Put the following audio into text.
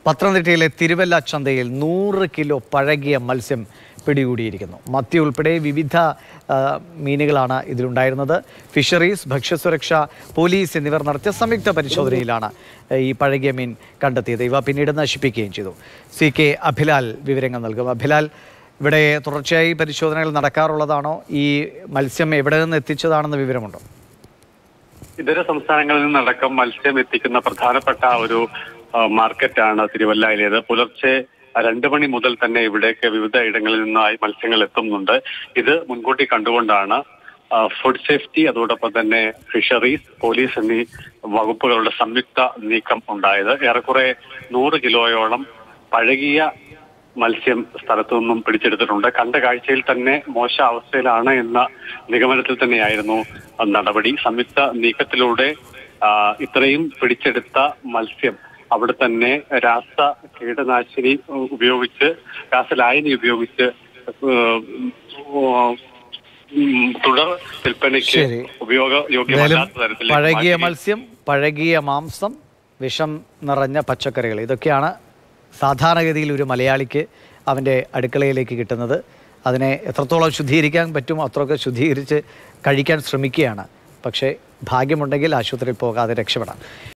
പത്തനംതിട്ടയിലെ തിരുവല്ല ചന്തയിൽ നൂറ് കിലോ പഴകിയ മത്സ്യം പിടികൂടിയിരിക്കുന്നു മത്തി ഉൾപ്പെടെ വിവിധ ആ, മീനുകളാണ് ഇതിലുണ്ടായിരുന്നത് ഫിഷറീസ് ഭക്ഷ്യസുരക്ഷ പോലീസ് എന്നിവർ നടത്തിയ സംയുക്ത പരിശോധനയിലാണ് ആ, ഈ പഴകിയ മീൻ കണ്ടെത്തിയത് ഇവ പിന്നീട് നശിപ്പിക്കുകയും ചെയ്തു സി കെ അഭിലാൽ വിവരങ്ങൾ നൽകും അഭിലാൽ ഇവിടെ തുടർച്ചയായി പരിശോധനകൾ നടക്കാറുള്ളതാണോ ഈ മത്സ്യം എവിടെ നിന്ന് എത്തിച്ചതാണെന്ന് വിവരമുണ്ടോ ഇതര സംസ്ഥാനങ്ങളിൽ നിന്നടക്കം മത്സ്യം എത്തിക്കുന്ന പ്രധാനപ്പെട്ട ഒരു ആ, മാർക്കറ്റാണ് തിരുവല്ലയിലേത് പുലർച്ചെ രണ്ടു മണി മുതൽ തന്നെ ഇവിടേക്ക് വിവിധ ഇടങ്ങളിൽ നിന്നായി മത്സ്യങ്ങൾ എത്തുന്നുണ്ട് ഇത് മുൻകൂട്ടി കണ്ടുകൊണ്ടാണ് ആ, ഫുഡ് സേഫ്റ്റി അതോടൊപ്പം തന്നെ ഫിഷറീസ് പോലീസ് എന്നീ വകുപ്പുകളുടെ സംയുക്ത നീക്കം ഉണ്ടായത് ഏറെക്കുറെ നൂറ് കിലോയോളം പഴകിയ മത്സ്യം സ്ഥലത്തു നിന്നും പിടിച്ചെടുത്തിട്ടുണ്ട് കണ്ട കാഴ്ചയിൽ തന്നെ മോശ അവസ്ഥയിലാണ് എന്ന നിഗമനത്തിൽ തന്നെയായിരുന്നു നടപടി സംയുക്ത നീക്കത്തിലൂടെ ആ, ഇത്രയും പിടിച്ചെടുത്ത മത്സ്യം അവിടെ തന്നെ രാസ കീടനാശിനി ഉപയോഗിച്ച് രാസലായനി ഉപയോഗിച്ച് ഉം, ഉം, തുടർ വിൽപ്പനയ്ക്ക് ശരി. ഉപയോഗയോഗ്യമല്ലാത്ത എന്തായാലും തരത്തിലേക്ക് പഴകിയ മാറ്റി. മത്സ്യം പഴകിയ മാംസം വിഷം നിറഞ്ഞ പച്ചക്കറികൾ ഇതൊക്കെയാണ് സാധാരണഗതിയിൽ ഒരു മലയാളിക്ക് അവൻ്റെ അടുക്കളയിലേക്ക് കിട്ടുന്നത് അതിനെ എത്രത്തോളം ശുദ്ധീകരിക്കാൻ പറ്റുമോ അത്രയൊക്കെ ശുദ്ധീകരിച്ച് കഴിക്കാൻ ശ്രമിക്കുകയാണ് പക്ഷേ ഭാഗ്യമുണ്ടെങ്കിൽ ആശുപത്രിയിൽ പോകാതെ രക്ഷപ്പെടാം